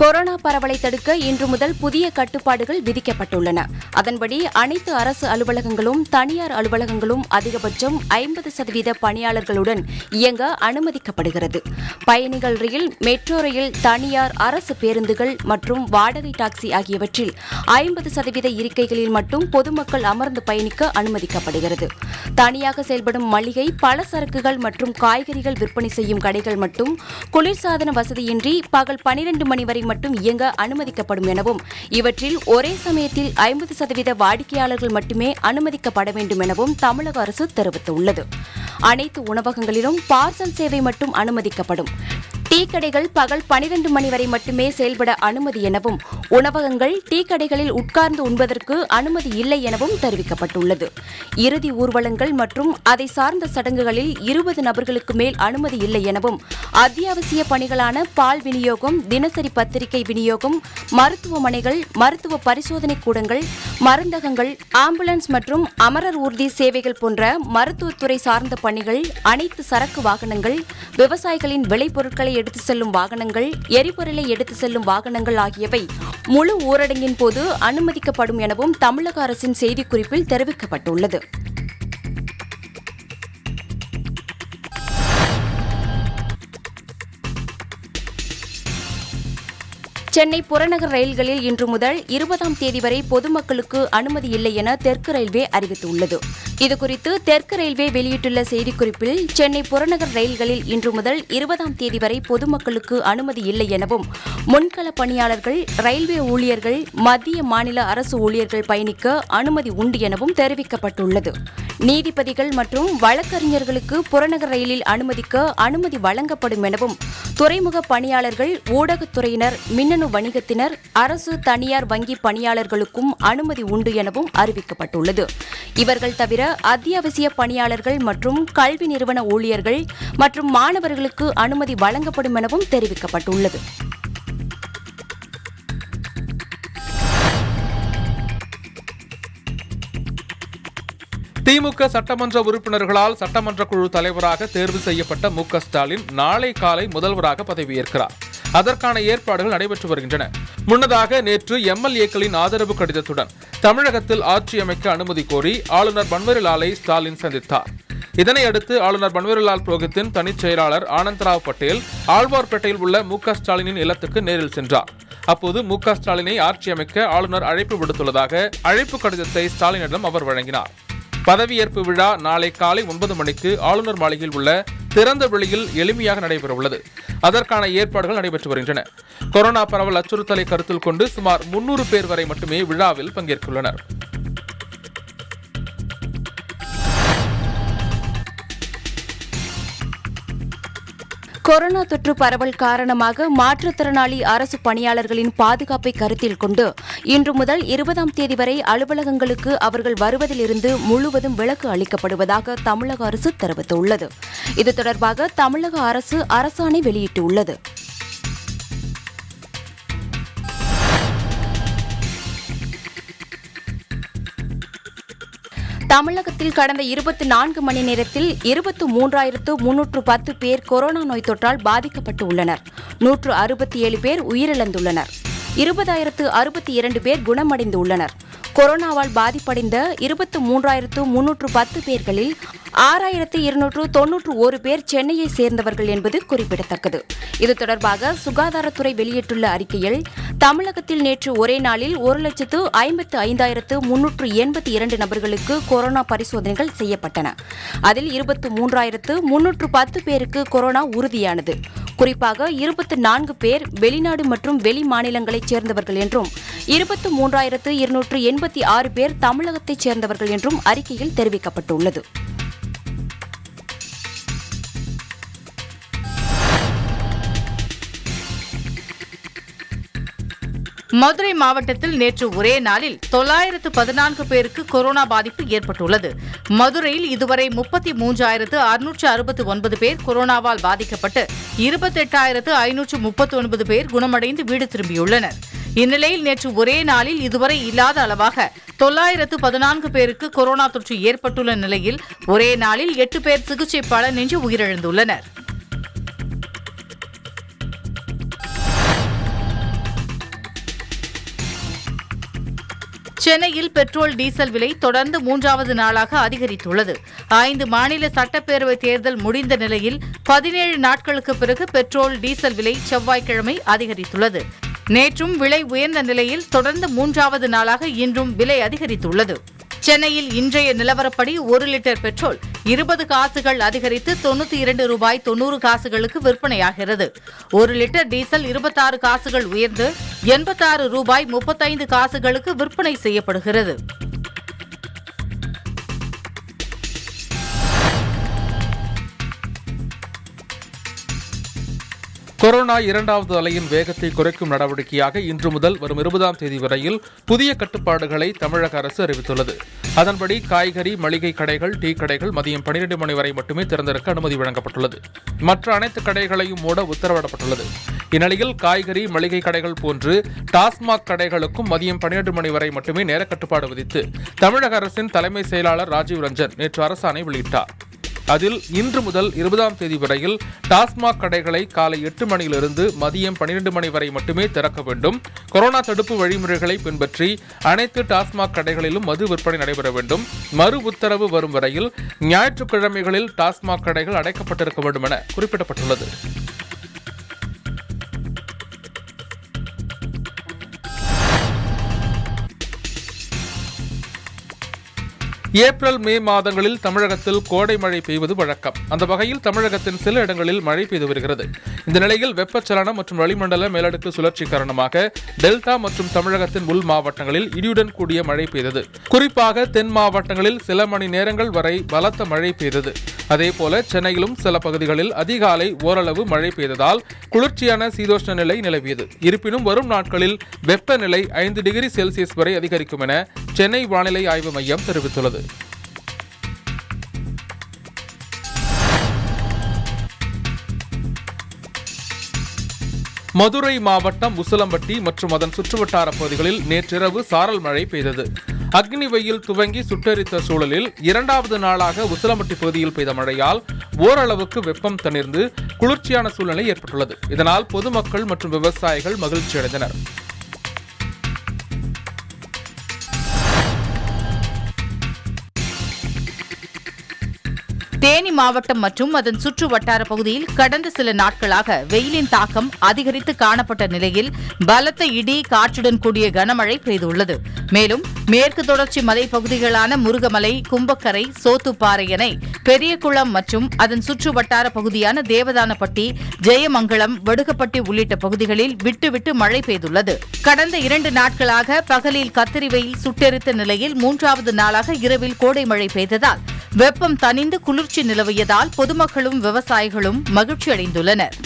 corona பரவலை தடுக்க இன்று முதல் புதிய கட்டுப்பாடுகள் விதிக்கப்பட்டுள்ளன அதன்படி அனைத்து அரசு அலுவலகங்களும் தனியார் அலுவலகங்களும் அதிகபட்சம் ஐம்பது சதவீத பணியாளர்களுடன் இயங்க அனுமதிக்கப்படுகிறது பயணிகள் ரயில் மெட்ரோ ரயில் தனியார் அரசு பேருந்துகள் மற்றும் வாடகை டாக்ஸி ஆகியவற்றில் ஐம்பது சதவீத இருக்கைகளில் மட்டும் பொதுமக்கள் அமர்ந்து பயணிக்க அனுமதிக்கப்படுகிறது தனியாக செயல்படும் மளிகை பலசரக்குகள் மற்றும் காய்கறிகள் விற்பனை செய்யும் கடைகள் மட்டும் குளிர்சாதன வசதியின்றி பகல் பனிரெண்டு மணி வரை மட்டும் இயங்க அனுமதிக்கப்படும் எனவும் இவற்றில் ஒரே சமயத்தில் ஐம்பது சதவீத வாடிக்கையாளர்கள் மட்டுமே அனுமதிக்கப்பட வேண்டும் எனவும் தமிழக அரசு தெரிவித்துள்ளது அனைத்து உணவகங்களிலும் பார்சல் சேவை மட்டும் அனுமதிக்கப்படும் டீ கடைகள் பகல் பனிரெண்டு மணி வரை மட்டுமே செயல்பட அனுமதி எனவும் உணவகங்கள் டீ கடைகளில் உட்கார்ந்து உண்பதற்கு அனுமதி இல்லை எனவும் தெரிவிக்கப்பட்டுள்ளது இறுதி ஊர்வலங்கள் மற்றும் அதை சார்ந்த சடங்குகளில் இருபது நபர்களுக்கு மேல் அனுமதி இல்லை எனவும் அத்தியாவசிய பணிகளான பால் விநியோகம் தினசரி பத்திரிகை விநியோகம் மருத்துவமனைகள் மருத்துவ பரிசோதனை கூடங்கள் மருந்தகங்கள் ஆம்புலன்ஸ் மற்றும் அமரர் ஊர்தி சேவைகள் போன்ற மருத்துவத்துறை சார்ந்த பணிகள் அனைத்து சரக்கு வாகனங்கள் விவசாயிகளின் விளைபொருட்களை எடுத்து செல்லும் வாகனங்கள் எரிபொருளை எடுத்து செல்லும் வாகனங்கள் ஆகியவை முழு ஊரடங்கின் போது அனுமதிக்கப்படும் எனவும் தமிழக அரசின் செய்திக்குறிப்பில் தெரிவிக்கப்பட்டுள்ளது சென்னை புறநகர் ரயில்களில் இன்று முதல் இருபதாம் தேதி வரை பொதுமக்களுக்கு அனுமதி இல்லை என தெற்கு ரயில்வே அறிவித்துள்ளது இதுகுறித்து தெற்கு ரயில்வே வெளியிட்டுள்ள செய்திக்குறிப்பில் சென்னை புறநகர் ரயில்களில் இன்று முதல் இருபதாம் தேதி வரை பொதுமக்களுக்கு அனுமதி இல்லை எனவும் முன்கள பணியாளர்கள் ரயில்வே ஊழியர்கள் மத்திய மாநில அரசு ஊழியர்கள் பயணிக்க அனுமதி உண்டு எனவும் தெரிவிக்கப்பட்டுள்ளது நீதிபதிகள் மற்றும் வழக்கறிஞர்களுக்கு புறநகர் ரயிலில் அனுமதிக்க அனுமதி வழங்கப்படும் எனவும் துறைமுக பணியாளர்கள் ஊடகத்துறையினர் மின்னணு வணிகத்தினர் அரசு தனியார் வங்கி பணியாளர்களுக்கும் அனுமதி உண்டு எனவும் அறிவிக்கப்பட்டுள்ளது இவர்கள் தவிர அத்தியாவசிய பணியாளர்கள் மற்றும் கல்வி நிறுவன ஊழியர்கள் மற்றும் மாணவர்களுக்கு அனுமதி வழங்கப்படும் எனவும் தெரிவிக்கப்பட்டுள்ளது திமுக சட்டமன்ற உறுப்பினர்களால் சட்டமன்ற குழு தலைவராக தேர்வு செய்யப்பட்ட மு க ஸ்டாலின் நாளை காலை முதல்வராக பதவியேற்கிறார் அதற்கான ஏற்பாடுகள் நடைபெற்று வருகின்றன முன்னதாக நேற்று எம்எல்ஏக்களின் ஆதரவு கடிதத்துடன் தமிழகத்தில் ஆட்சி அமைக்க அனுமதி கோரி ஆளுநர் பன்வரிலாலை ஸ்டாலின் சந்தித்தார் இதனையடுத்து ஆளுநர் பன்வரிலால் புரோஹித்தின் தனிச் செயலாளர் ஆனந்தராவ் பட்டேல் ஆழ்வார்பேட்டையில் உள்ள மு க ஸ்டாலினின் இல்லத்துக்கு நேரில் சென்றார் அப்போது மு க ஸ்டாலினை ஆட்சி அமைக்க ஆளுநர் அழைப்பு விடுத்துள்ளதாக அழைப்பு கடிதத்தை ஸ்டாலினிடம் அவர் வழங்கினார் பதவியேற்பு விழா நாளை காலை ஒன்பது மணிக்கு ஆளுநர் மாளிகையில் உள்ள திறந்த வெளியில் எளிமையாக நடைபெறவுள்ளது அதற்கான ஏற்பாடுகள் நடைபெற்று வருகின்றன கொரோனா பரவல் அச்சுறுத்தலை கருத்தில் கொண்டு சுமார் முன்னூறு பேர் வரை மட்டுமே விழாவில் பங்கேற்குள்ளனர் கொரோனா தொற்று பரவல் காரணமாக மாற்றுத்திறனாளி அரசு பணியாளர்களின் பாதுகாப்பை கருத்தில் கொண்டு இன்று முதல் இருபதாம் தேதி வரை அலுவலகங்களுக்கு அவர்கள் வருவதிலிருந்து முழுவதும் விலக்கு அளிக்கப்படுவதாக தமிழக அரசு தெரிவித்துள்ளது இது தொடர்பாக தமிழக அரசு அரசாணை வெளியிட்டுள்ளது தமிழகத்தில் கடந்த இருபத்தி நான்கு மணி நேரத்தில் இருபத்து மூன்றாயிரத்து முன்னூற்று பத்து பேர் கொரோனா நோய் தொற்றால் பாதிக்கப்பட்டு உள்ளனர் நூற்று அறுபத்தி ஏழு பேர் உயிரிழந்துள்ளனர் இருபதாயிரத்து அறுபத்தி இரண்டு பேர் குணமடைந்து உள்ளனர் கொரோனாவால் பாதிப்படைந்த இருபத்து மூன்றாயிரத்து முன்னூற்று பத்து பேர்களில் ஆறாயிரத்து இருநூற்று தொன்னூற்று ஒரு பேர் சென்னையை சேர்ந்தவர்கள் என்பது குறிப்பிடத்தக்கது இது தொடர்பாக சுகாதாரத்துறை வெளியிட்டுள்ள அறிக்கையில் தமிழகத்தில் நேற்று ஒரே நாளில் ஒரு லட்சத்து ஐம்பத்து ஐந்தாயிரத்து முன்னூற்று எண்பத்தி இரண்டு நபர்களுக்கு கொரோனா பரிசோதனைகள் செய்யப்பட்டன அதில் இருபத்து மூன்றாயிரத்து முன்னூற்று பத்து பேருக்கு கொரோனா உறுதியானது குறிப்பாக இருபத்து நான்கு பேர் வெளிநாடு மற்றும் வெளி மாநிலங்களைச் சேர்ந்தவர்கள் என்றும் இருபத்து மூன்றாயிரத்து இருநூற்று எண்பத்தி ஆறு பேர் தமிழகத்தைச் சேர்ந்தவர்கள் என்றும் அறிக்கையில் தெரிவிக்கப்பட்டுள்ளது மதுரை மாவட்டத்தில் நேற்று ஒரே நாளில் தொள்ளாயிரத்து பதினான்கு பேருக்கு கொரோனா பாதிப்பு ஏற்பட்டுள்ளது மதுரையில் இதுவரை முப்பத்தி மூன்றாயிரத்து அறுநூற்று அறுபத்தி ஒன்பது பேர் கொரோனாவால் பாதிக்கப்பட்டு இருபத்தெட்டாயிரத்து ஐநூற்று முப்பத்தி ஒன்பது பேர் குணமடைந்து வீடு திரும்பியுள்ளனர் இந்நிலையில் நேற்று ஒரே நாளில் இதுவரை இல்லாத அளவாக தொள்ளாயிரத்து பதினான்கு பேருக்கு கொரோனா தொற்று ஏற்பட்டுள்ள நிலையில் ஒரே நாளில் எட்டு பேர் சிகிச்சை பலனின்றி உயிரிழந்துள்ளனர் சென்னையில் பெட்ரோல் டீசல் விலை தொடர்ந்து மூன்றாவது நாளாக அதிகரித்துள்ளது ஐந்து மாநில சட்டப்பேரவை தேர்தல் முடிந்த நிலையில் பதினேழு நாட்களுக்கு பிறகு பெட்ரோல் டீசல் விலை செவ்வாய்க்கிழமை அதிகரித்துள்ளது நேற்றும் விலை உயர்ந்த நிலையில் தொடர்ந்து மூன்றாவது நாளாக இன்றும் விலை அதிகரித்துள்ளது சென்னையில் இன்றைய நிலவரப்படி ஒரு லிட்டர் பெட்ரோல் இருபது காசுகள் அதிகரித்து தொண்ணூத்தி இரண்டு ரூபாய் தொண்ணூறு காசுகளுக்கு விற்பனையாகிறது ஒரு லிட்டர் டீசல் இருபத்தாறு காசுகள் உயர்ந்து எண்பத்தாறு ரூபாய் முப்பத்தைந்து காசுகளுக்கு விற்பனை செய்யப்படுகிறது கொரோனா இரண்டாவது அலையின் வேகத்தை குறைக்கும் நடவடிக்கையாக இன்று முதல் வரும் இருபதாம் தேதி வரையில் புதிய கட்டுப்பாடுகளை தமிழக அரசு அறிவித்துள்ளது அதன்படி காய்கறி மளிகை கடைகள் டீ கடைகள் மதியம் பன்னிரண்டு மணி வரை மட்டுமே திறந்திருக்க அனுமதி வழங்கப்பட்டுள்ளது மற்ற அனைத்து கடைகளையும் மூட உத்தரவிடப்பட்டுள்ளது இந்நிலையில் காய்கறி மளிகை கடைகள் போன்று டாஸ்மாக் கடைகளுக்கும் மதியம் பன்னிரண்டு மணி வரை மட்டுமே நேர கட்டுப்பாடு விதித்து தமிழக அரசின் தலைமை செயலாளர் ராஜீவ் ரஞ்சன் நேற்று அரசாணை வெளியிட்டார் அதில் இன்று முதல் இருபதாம் தேதி வரையில் டாஸ்மாக் கடைகளை காலை எட்டு மணியிலிருந்து மதியம் பன்னிரண்டு மணி வரை மட்டுமே திறக்க வேண்டும் கொரோனா தடுப்பு வழிமுறைகளை பின்பற்றி அனைத்து டாஸ்மாக் கடைகளிலும் மது விற்பனை நடைபெற வேண்டும் மறு உத்தரவு வரும் வரையில் ஞாயிற்றுக்கிழமைகளில் டாஸ்மாக் கடைகள் அடைக்கப்பட்டிருக்க வேண்டும் என குறிப்பிடப்பட்டுள்ளது ஏப்ரல் மே மாதங்களில் தமிழகத்தில் கோடை மழை பெய்வது வழக்கம் அந்த வகையில் தமிழகத்தின் சில இடங்களில் மழை பெய்து வருகிறது இந்த நிலையில் வெப்பச்சலனம் மற்றும் வளிமண்டல மேலடுக்கு சுழற்சி காரணமாக டெல்டா மற்றும் தமிழகத்தின் உள் மாவட்டங்களில் இடியுடன் கூடிய மழை பெய்தது குறிப்பாக தென் மாவட்டங்களில் சில மணி நேரங்கள் வரை பலத்த மழை பெய்தது அதேபோல சென்னையிலும் சில பகுதிகளில் அதிகாலை ஓரளவு மழை பெய்ததால் குளிர்ச்சியான சீதோஷ்ண நிலை நிலவியது இருப்பினும் வரும் நாட்களில் வெப்பநிலை ஐந்து டிகிரி செல்சியஸ் வரை அதிகரிக்கும் என சென்னை வானிலை ஆய்வு மையம் தெரிவித்துள்ளது மதுரை மாவட்டம் உசிலம்பட்டி மற்றும் அதன் சுற்றுவட்டார பகுதிகளில் நேற்றிரவு சாரல் மழை பெய்தது அக்னி வெயில் துவங்கி சுட்டெரித்த சூழலில் இரண்டாவது நாளாக உசிலம்பட்டி பகுதியில் பெய்த மழையால் ஓரளவுக்கு வெப்பம் தணிர்ந்து குளிர்ச்சியான சூழ்நிலை ஏற்பட்டுள்ளது இதனால் பொதுமக்கள் மற்றும் விவசாயிகள் மகிழ்ச்சியடைந்தனர் தேனி மாவட்டம் மற்றும் அதன் சுற்று வட்டார பகுதியில் கடந்த சில நாட்களாக வெயிலின் தாக்கம் அதிகரித்து காணப்பட்ட நிலையில் பலத்த இடி காற்றுடன் கூடிய கனமழை பெய்துள்ளது மேலும் மேற்கு தொடர்ச்சி மலை பகுதிகளான முருகமலை கும்பக்கரை சோத்துப்பாறை என பெரியகுளம் மற்றும் அதன் சுற்று வட்டார பகுதியான தேவதானப்பட்டி ஜெயமங்கலம் வடுகப்பட்டி உள்ளிட்ட பகுதிகளில் விட்டு விட்டு மழை பெய்துள்ளது கடந்த இரண்டு நாட்களாக பகலில் கத்திரி வெயில் சுட்டெரித்த நிலையில் மூன்றாவது நாளாக இரவில் கோடை மழை பெய்ததால் வெப்பம் தணிந்து குளிர்ச்சி நிலவியதால் பொதுமக்களும் விவசாயிகளும் மகிழ்ச்சி அடைந்துள்ளனர்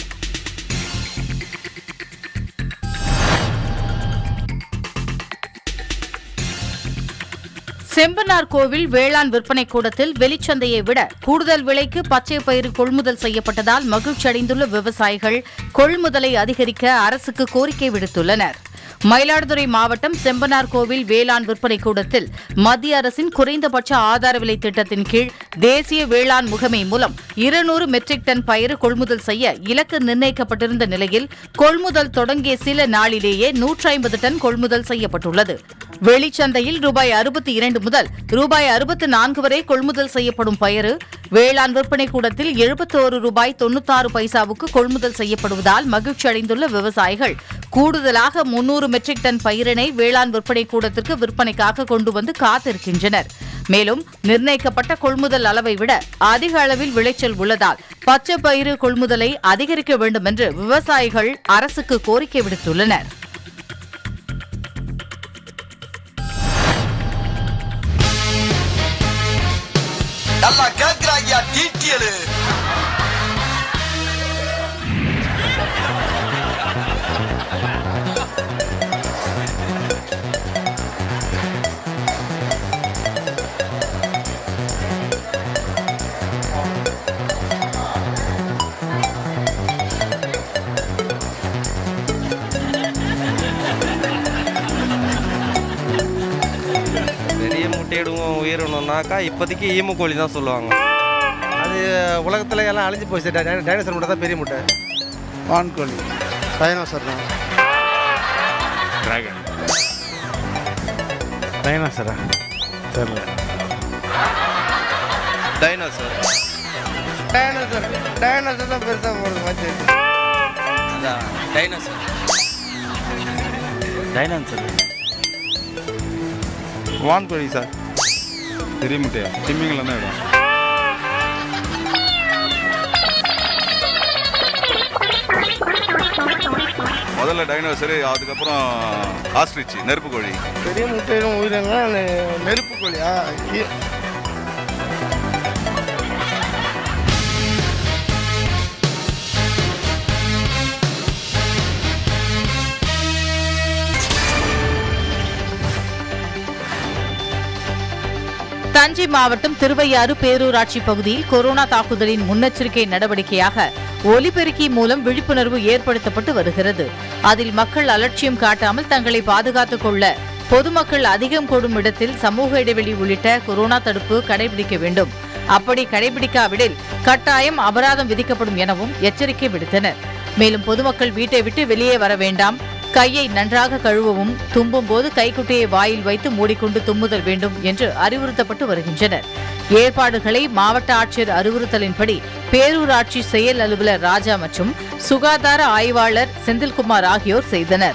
செம்பனார் கோவில் வேளாண் விற்பனை கூடத்தில் வெளிச்சந்தையை விட கூடுதல் விலைக்கு பச்சை பயிறு கொள்முதல் செய்யப்பட்டதால் மகிழ்ச்சி அடைந்துள்ள விவசாயிகள் கொள்முதலை அதிகரிக்க அரசுக்கு கோரிக்கை விடுத்துள்ளனர் மயிலாடுதுறை மாவட்டம் செம்பனார் கோவில் வேளாண் விற்பனை கூடத்தில் மத்திய அரசின் குறைந்தபட்ச ஆதார விலை திட்டத்தின் கீழ் தேசிய வேளாண் முகமை மூலம் இருநூறு மெட்ரிக் டன் பயிறு கொள்முதல் செய்ய இலக்கு நிர்ணயிக்கப்பட்டிருந்த நிலையில் கொள்முதல் தொடங்கிய சில நாளிலேயே நூற்றி ஐம்பது டன் கொள்முதல் செய்யப்பட்டுள்ளது வெளிச்சந்தையில் ரூபாய் அறுபத்தி இரண்டு முதல் ரூபாய் அறுபத்து நான்கு வரை கொள்முதல் செய்யப்படும் பயிறு வேளாண் விற்பனை கூடத்தில் எழுபத்தோரு ரூபாய் தொண்ணூத்தாறு பைசாவுக்கு கொள்முதல் செய்யப்படுவதால் மகிழ்ச்சி அடைந்துள்ள விவசாயிகள் கூடுதலாக முன்னூறு மெட்ரிக் டன் பயிரினை வேளாண் விற்பனை கூடத்திற்கு விற்பனைக்காக கொண்டு வந்து காத்திருக்கின்றனர் மேலும் நிர்ணயிக்கப்பட்ட கொள்முதல் அளவை விட அதிக அளவில் விளைச்சல் உள்ளதால் பச்சை பயிறு கொள்முதலை அதிகரிக்க வேண்டும் என்று விவசாயிகள் அரசுக்கு கோரிக்கை விடுத்துள்ளனர் நல்லா கேக்குறாங்கயா டீட்டியலு பெரிய முட்டையிடுவோம் உயிரினம்னாக்கா இப்போதைக்கு ஈமு கோழி தான் சொல்லுவாங்க அது உலகத்தில் எல்லாம் அழிஞ்சு போச்சு டைன- டைனோசர் முட்டை தான் பெரிய முட்டை வான்கோழி டைனோசர் தான் டிராகன் டைனாசரா தெரில டைனோசர் டைனாசர் டைனாசர் தான் பெருசாக போகிறது மாதிரி அதான் டைனோசர் டைனாசர் வான்கோழி சார் பெரிய முட்டையா திம்மிங்கலம் தான் இடம் முதல்ல டைனோசரு அதுக்கப்புறம் ஆஸ்ட்ரிச் நெருப்பு கோழி பெரிய முட்டையிலும் உயிரினங்கள் நெருப்பு கோழியா தஞ்சை மாவட்டம் திருவையாறு பேரூராட்சி பகுதியில் கொரோனா தாக்குதலின் முன்னெச்சரிக்கை நடவடிக்கையாக ஒலிபெருக்கி மூலம் விழிப்புணர்வு ஏற்படுத்தப்பட்டு வருகிறது அதில் மக்கள் அலட்சியம் காட்டாமல் தங்களை பாதுகாத்துக் கொள்ள பொதுமக்கள் அதிகம் கூடும் இடத்தில் சமூக இடைவெளி உள்ளிட்ட கொரோனா தடுப்பு கடைபிடிக்க வேண்டும் அப்படி கடைபிடிக்காவிடில் கட்டாயம் அபராதம் விதிக்கப்படும் எனவும் எச்சரிக்கை விடுத்தனர் மேலும் பொதுமக்கள் வீட்டை விட்டு வெளியே வர வேண்டாம் கையை நன்றாக கழுவவும் தும்பும் போது கைக்குட்டையை வாயில் வைத்து மூடிக்கொண்டு தும்முதல் வேண்டும் என்று அறிவுறுத்தப்பட்டு வருகின்றனர் ஏற்பாடுகளை மாவட்ட ஆட்சியர் அறிவுறுத்தலின்படி பேரூராட்சி செயல் அலுவலர் ராஜா மற்றும் சுகாதார ஆய்வாளர் செந்தில்குமார் ஆகியோர் செய்தனர்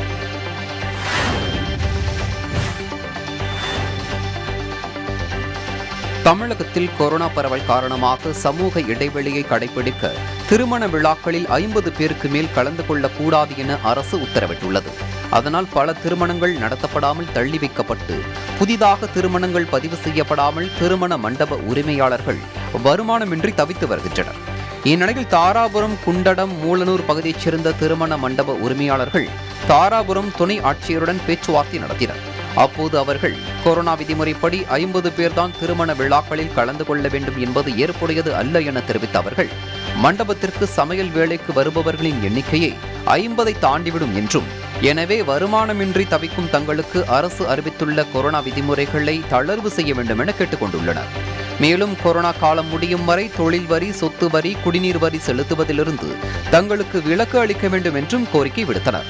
தமிழகத்தில் கொரோனா பரவல் காரணமாக சமூக இடைவெளியை கடைபிடிக்க திருமண விழாக்களில் ஐம்பது பேருக்கு மேல் கலந்து கொள்ளக்கூடாது என அரசு உத்தரவிட்டுள்ளது அதனால் பல திருமணங்கள் நடத்தப்படாமல் தள்ளி வைக்கப்பட்டு புதிதாக திருமணங்கள் பதிவு செய்யப்படாமல் திருமண மண்டப உரிமையாளர்கள் வருமானமின்றி தவித்து வருகின்றனர் இந்நிலையில் தாராபுரம் குண்டடம் மூலனூர் பகுதியைச் சேர்ந்த திருமண மண்டப உரிமையாளர்கள் தாராபுரம் துணை ஆட்சியருடன் பேச்சுவார்த்தை நடத்தினர் அப்போது அவர்கள் கொரோனா விதிமுறைப்படி ஐம்பது பேர்தான் திருமண விழாக்களில் கலந்து கொள்ள வேண்டும் என்பது ஏற்புடையது அல்ல என தெரிவித்த அவர்கள் மண்டபத்திற்கு சமையல் வேலைக்கு வருபவர்களின் எண்ணிக்கையை ஐம்பதை தாண்டிவிடும் என்றும் எனவே வருமானமின்றி தவிக்கும் தங்களுக்கு அரசு அறிவித்துள்ள கொரோனா விதிமுறைகளை தளர்வு செய்ய வேண்டும் என கேட்டுக்கொண்டுள்ளனர் மேலும் கொரோனா காலம் முடியும் வரை தொழில் வரி சொத்து வரி குடிநீர் வரி செலுத்துவதிலிருந்து தங்களுக்கு விலக்கு அளிக்க வேண்டும் என்றும் கோரிக்கை விடுத்தனர்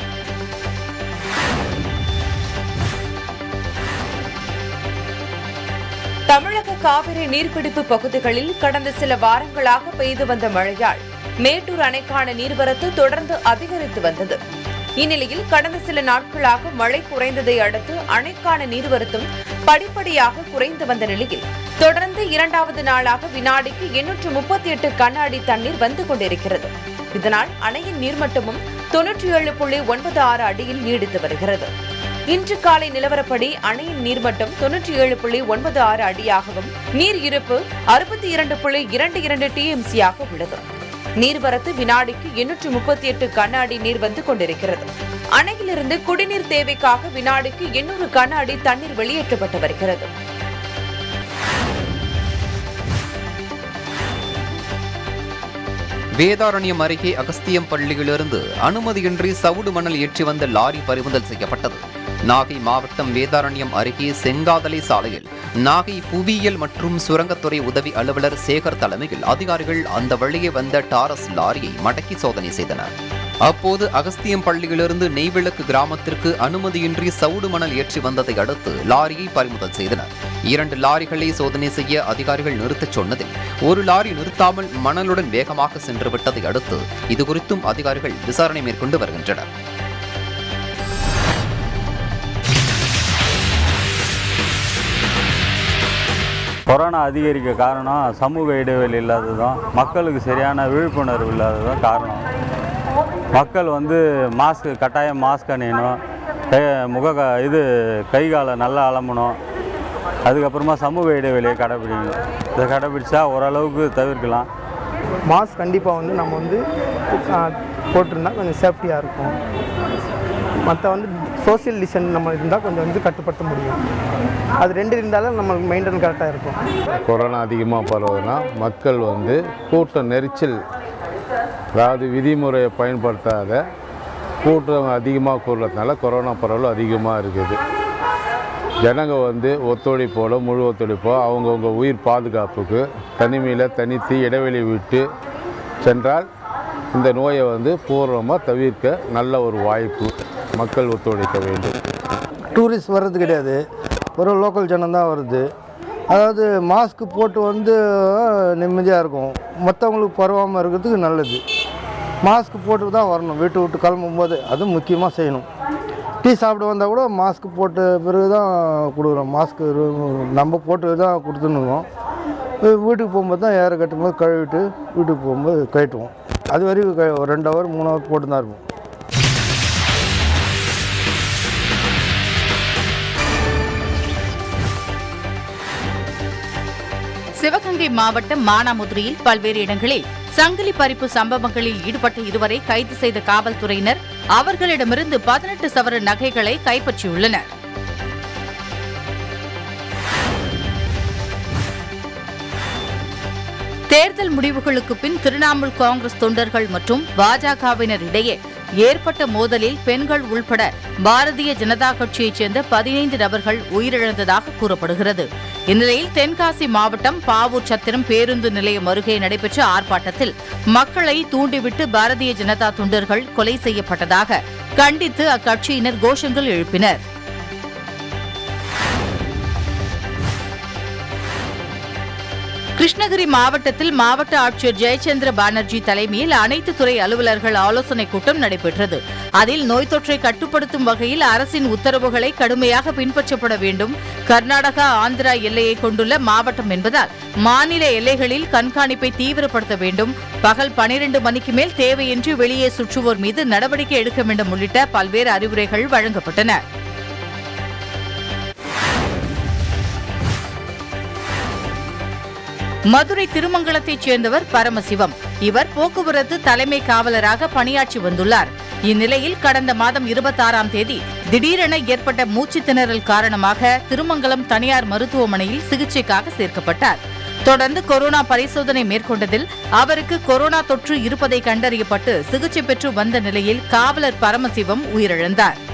தமிழக காவிரி நீர்பிடிப்பு பகுதிகளில் கடந்த சில வாரங்களாக பெய்து வந்த மழையால் மேட்டூர் அணைக்கான நீர்வரத்து தொடர்ந்து அதிகரித்து வந்தது இந்நிலையில் கடந்த சில நாட்களாக மழை குறைந்ததை அடுத்து அணைக்கான நீர்வரத்தும் படிப்படியாக குறைந்து வந்த நிலையில் தொடர்ந்து இரண்டாவது நாளாக வினாடிக்கு எண்ணூற்று முப்பத்தி எட்டு கன அடி தண்ணீர் வந்து கொண்டிருக்கிறது இதனால் அணையின் நீர்மட்டமும் தொன்னூற்றி ஏழு புள்ளி ஒன்பது ஆறு அடியில் நீடித்து வருகிறது இன்று காலை நிலவரப்படி அணையின் நீர்மட்டம் தொன்னூற்றி ஏழு புள்ளி ஒன்பது ஆறு அடியாகவும் நீர் இருப்பு அறுபத்தி இரண்டு புள்ளி இரண்டு இரண்டு டிஎம்சியாக உள்ளது நீர்வரத்து வினாடிக்கு எண்ணூற்று முப்பத்தி எட்டு கன அடி நீர் வந்து கொண்டிருக்கிறது அணையிலிருந்து குடிநீர் தேவைக்காக வினாடிக்கு எண்ணூறு கன அடி தண்ணீர் வெளியேற்றப்பட்டு வருகிறது வேதாரண்யம் அருகே அகஸ்தியம் பள்ளியிலிருந்து அனுமதியின்றி சவுடு மணல் ஏற்றி வந்த லாரி பறிமுதல் செய்யப்பட்டது நாகை மாவட்டம் வேதாரண்யம் அருகே செங்காதலை சாலையில் நாகை புவியியல் மற்றும் சுரங்கத்துறை உதவி அலுவலர் சேகர் தலைமையில் அதிகாரிகள் அந்த வழியே வந்த டாரஸ் லாரியை மடக்கி சோதனை செய்தனர் அப்போது அகஸ்தியம் பள்ளியிலிருந்து நெய்விளக்கு கிராமத்திற்கு அனுமதியின்றி சவுடு மணல் ஏற்றி வந்ததை அடுத்து லாரியை பறிமுதல் செய்தனர் இரண்டு லாரிகளை சோதனை செய்ய அதிகாரிகள் நிறுத்தச் சொன்னதில் ஒரு லாரி நிறுத்தாமல் மணலுடன் வேகமாக சென்று விட்டதை அடுத்து இதுகுறித்தும் அதிகாரிகள் விசாரணை மேற்கொண்டு வருகின்றனர் கொரோனா அதிகரிக்க காரணம் சமூக இடைவெளி இல்லாததும் மக்களுக்கு சரியான விழிப்புணர்வு இல்லாததும் காரணம் மக்கள் வந்து மாஸ்க் கட்டாயம் மாஸ்க் அணியணும் கை முக க- இது கை காலை நல்லா அலம்பணும் அதுக்கப்புறமா சமூக இடைவெளியை கடைபிடிக்கணும் இதை கடைபிடிச்சா ஓரளவுக்கு தவிர்க்கலாம் மாஸ்க் கண்டிப்பாக வந்து நம்ம வந்து ஆ, போட்டிருந்தா கொஞ்சம் சேஃப்டியாக இருக்கும் மற்ற வந்து சோஷியல் டிஸ்டன்ஸ் நம்ம இருந்தால் கொஞ்சம் வந்து கட்டுப்படுத்த முடியும் அது ரெண்டு இருந்தாலும் நம்மளுக்கு மெயின்டைன் கரெக்டாக இருக்கும் கொரோனா அதிகமாக பரவுதுன்னா மக்கள் வந்து கூட்ட நெரிச்சல் அதாவது விதிமுறையை பயன்படுத்தாத கூட்டம் அதிகமாக கூடுறதுனால கொரோனா பரவல் அதிகமாக இருக்குது ஜனங்க வந்து ஒத்துழைப்போட முழு ஒத்துழைப்போ அவங்கவுங்க உயிர் பாதுகாப்புக்கு தனிமையில் தனித்து இடைவெளி விட்டு சென்றால் இந்த நோயை வந்து பூர்வமாக தவிர்க்க நல்ல ஒரு வாய்ப்பு மக்கள் ஒத்துழைக்க வேண்டும் டூரிஸ்ட் வர்றது கிடையாது ஒரு லோக்கல் ஜனம் தான் வருது அதாவது மாஸ்க் போட்டு வந்து நிம்மதியாக இருக்கும் மற்றவங்களுக்கு பரவாமல் இருக்கிறதுக்கு நல்லது மாஸ்க் போட்டு தான் வரணும் வீட்டு விட்டு கிளம்பும்போது அதுவும் முக்கியமாக செய்யணும் டீ சாப்பிட வந்தால் கூட மாஸ்க் போட்ட பிறகு தான் கொடுக்குறோம் மாஸ்க் நம்ம போட்டு தான் கொடுத்துருக்கோம் வீட்டுக்கு போகும்போது தான் ஏற கட்டும்போது கழுவிட்டு வீட்டுக்கு போகும்போது கழட்டுவோம் அது வரைக்கும் க- ஒரு ரெண்டு ஹவர் மூணு ஹவர் போட்டு தான் இருப்போம் சிவகங்கை மாவட்டம் மானாமதுரையில் பல்வேறு இடங்களில் சங்கிலி பறிப்பு சம்பவங்களில் ஈடுபட்ட இருவரை கைது செய்த காவல்துறையினர் அவர்களிடமிருந்து பதினெட்டு சவர நகைகளை கைப்பற்றியுள்ளனர் தேர்தல் முடிவுகளுக்கு பின் திரிணாமுல் காங்கிரஸ் தொண்டர்கள் மற்றும் பாஜகவினர் இடையே ஏற்பட்ட மோதலில் பெண்கள் உள்பட பாரதிய ஜனதா கட்சியைச் சேர்ந்த பதினைந்து நபர்கள் உயிரிழந்ததாக கூறப்படுகிறது இந்நிலையில் தென்காசி மாவட்டம் பாவூர் சத்திரம் பேருந்து நிலையம் அருகே நடைபெற்ற ஆர்ப்பாட்டத்தில் மக்களை தூண்டிவிட்டு பாரதிய ஜனதா தொண்டர்கள் கொலை செய்யப்பட்டதாக கண்டித்து அக்கட்சியினர் கோஷங்கள் எழுப்பினர் கிருஷ்ணகிரி மாவட்டத்தில் மாவட்ட ஆட்சியர் ஜெயச்சந்திர பானர்ஜி தலைமையில் அனைத்து துறை அலுவலர்கள் ஆலோசனைக் கூட்டம் நடைபெற்றது அதில் நோய் தொற்றை கட்டுப்படுத்தும் வகையில் அரசின் உத்தரவுகளை கடுமையாக பின்பற்றப்பட வேண்டும் கர்நாடகா ஆந்திரா எல்லையை கொண்டுள்ள மாவட்டம் என்பதால் மாநில எல்லைகளில் கண்காணிப்பை தீவிரப்படுத்த வேண்டும் பகல் பனிரெண்டு மணிக்கு மேல் தேவையின்றி வெளியே சுற்றுவோர் மீது நடவடிக்கை எடுக்க வேண்டும் உள்ளிட்ட பல்வேறு அறிவுரைகள் வழங்கப்பட்டன மதுரை திருமங்கலத்தைச் சேர்ந்தவர் பரமசிவம் இவர் போக்குவரத்து தலைமை காவலராக பணியாற்றி வந்துள்ளார் இந்நிலையில் கடந்த மாதம் இருபத்தாறாம் தேதி திடீரென ஏற்பட்ட மூச்சு திணறல் காரணமாக திருமங்கலம் தனியார் மருத்துவமனையில் சிகிச்சைக்காக சேர்க்கப்பட்டார் தொடர்ந்து கொரோனா பரிசோதனை மேற்கொண்டதில் அவருக்கு கொரோனா தொற்று இருப்பதை கண்டறியப்பட்டு சிகிச்சை பெற்று வந்த நிலையில் காவலர் பரமசிவம் உயிரிழந்தார்